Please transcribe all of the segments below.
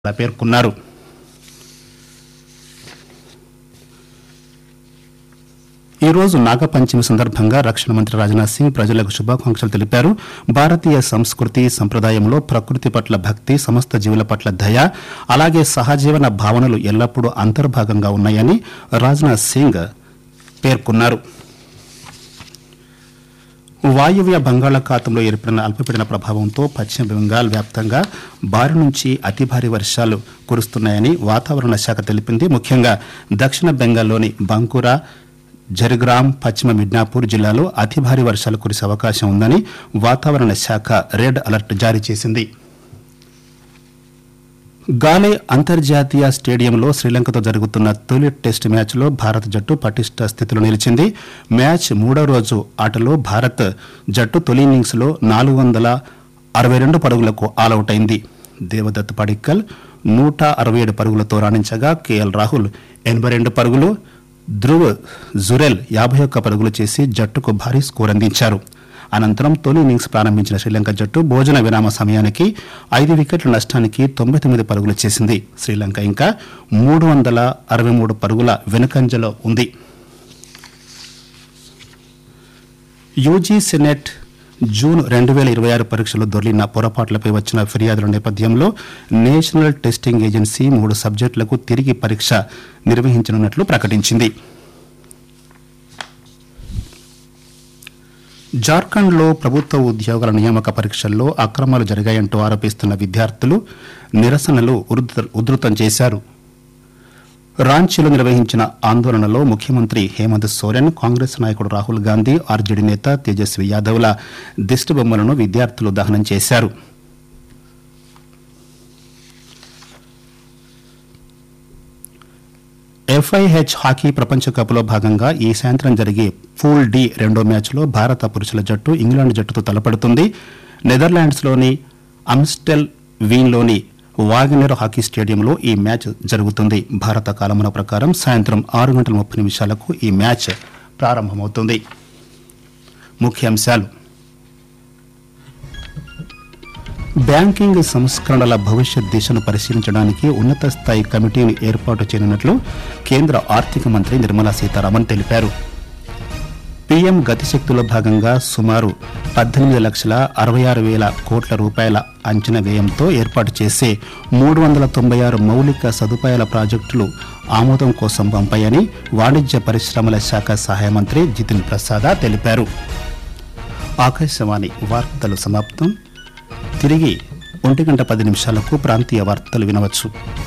అలా పేర్కొన్నారు ఈ రోజు నాగపంచమి సందర్భంగా రక్షణ మంత్రి రాజ్నాథ్ సింగ్ ప్రజలకు శుభాకాంక్షలు తెలిపారు భారతీయ సంస్కృతి సంప్రదాయంలో ప్రకృతి పట్ల భక్తి సమస్త జీవుల పట్ల దయ అలాగే సహజీవన భావనలు ఎల్లప్పుడూ అంతర్భాగంగా ఉన్నాయని రాజ్నాథ్ సింగ్ పేర్కొన్నారు వాయువ్య బంగాళాఖాతంలో ఏర్పడిన అల్పపీడన ప్రభావంతో పశ్చిమ బెంగాల్ వ్యాప్తంగా భారీ నుంచి అతి భారీ వర్షాలు కురుస్తున్నాయని వాతావరణ శాఖ తెలిపింది ముఖ్యంగా దక్షిణ బెంగాల్లోని బంకురా జర్గ్రామ్ పశ్చిమ మిడ్నాపూర్ జిల్లాలో అతి భారీ వర్షాలు కురిసే అవకాశం ఉందని వాతావరణ శాఖ రెడ్ అలర్ట్ జారీ చేసింది గాలే అంతర్జాతీయ స్టేడియంలో శ్రీలంకతో జరుగుతున్న తొలి టెస్ట్ మ్యాచ్లో భారత జట్టు పటిష్ట స్థితిలో నిలిచింది మ్యాచ్ మూడో రోజు ఆటలో భారత్ జట్టు తొలి ఇన్నింగ్స్లో నాలుగు వందల అరవై రెండు పరుగులకు ఆలౌట్ అయింది దేవదత్ పడిక్కల్ నూట అరవై ఏడు పరుగులతో రాణించగా కేఎల్ రాహుల్ ఎనభై రెండు పరుగులు ధ్రువ్ జురెల్ యాభై ఒక్క పరుగులు చేసి జట్టుకు భారీ స్కోర్ అందించారు అనంతరం తొలి ఇన్నింగ్స్ ప్రారంభించిన శ్రీలంక జట్టు భోజన విరామ సమయానికి ఐదు వికెట్ల నష్టానికి తొంభై తొమ్మిది పరుగులు చేసింది శ్రీలంక ఇంకా మూడు వందల అరవై మూడు పరుగుల వెనుకంజలో ఉంది యూజీ సెనెట్ జూన్ రెండు వేల ఇరవై ఆరు పరీక్షలో దొర్లిన పొరపాట్లపై వచ్చిన ఫిర్యాదుల నేపథ్యంలో నేషనల్ టెస్టింగ్ ఏజెన్సీ మూడు సబ్జెక్టులకు తిరిగి పరీక్ష నిర్వహించనున్నట్లు ప్రకటించింది జార్ఖండ్లో ప్రభుత్వ ఉద్యోగుల నియామక పరీక్షల్లో అక్రమాలు జరిగాయంటూ ఆరోపిస్తున్న విద్యార్థులు నిరసనలు ఉధృత- ఉధృతం చేశారు రాంచీలో నిర్వహించిన ఆందోళనలో ముఖ్యమంత్రి హేమంత్ సోరెన్ కాంగ్రెస్ నాయకుడు రాహుల్ గాంధీ ఆర్జేడీ నేత తేజస్వి యాదవ్ల దిష్టి బొమ్మలను విద్యార్థులు దహనం చేశారు ఎఫ్ఐహెచ్ హాకీ ప్రపంచ కప్లో భాగంగా ఈ సాయంత్రం జరిగే పూల్ డి రెండో మ్యాచ్లో భారత పురుషుల జట్టు ఇంగ్లాండ్ జట్టుతో తలపడుతుంది నెదర్లాండ్స్లోని అమ్స్టెల్ వీన్లోని వాగనర్ హాకీ స్టేడియంలో ఈ మ్యాచ్ జరుగుతుంది భారత కాలమాన ప్రకారం సాయంత్రం ఆరు గంటల ముప్పై నిమిషాలకు ఈ మ్యాచ్ ప్రారంభమవుతుంది ముఖ్యాంశాలు బ్యాంకింగ్ సంస్కరణల భవిష్యత్ దిశను పరిశీలించడానికి ఉన్నత స్థాయి కమిటీని ఏర్పాటు చేయనున్నట్లు కేంద్ర ఆర్థిక మంత్రి నిర్మలా సీతారామన్ తెలిపారు పీఎం గతిశక్తిలో భాగంగా సుమారు పద్దెనిమిది లక్షల అరవై ఆరు వేల కోట్ల రూపాయల అంచనా వ్యయంతో ఏర్పాటు చేసే మూడు వందల తొంభై ఆరు మౌలిక సదుపాయాల ప్రాజెక్టులు ఆమోదం కోసం పంపాయని వాణిజ్య పరిశ్రమల శాఖ సహాయ మంత్రి జితిన్ ప్రసాద తెలిపారు ఆకాశవాణి వార్తలు సమాప్తం తిరిగి ఒంటి గంట పది నిమిషాలకు ప్రాంతీయ వార్తలు వినవచ్చు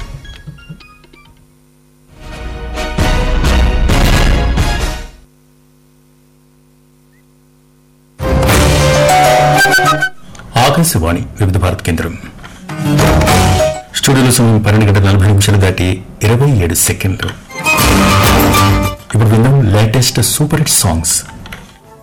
ఆకాశవాణి వివిధ భారత్ కేంద్రం స్టూడియోలో సమయం పన్నెండు గంటల నలభై నిమిషాలు దాటి ఇరవై ఏడు సెకండ్లు ఇప్పుడు విందాం లేటెస్ట్ సూపర్ హిట్ సాంగ్స్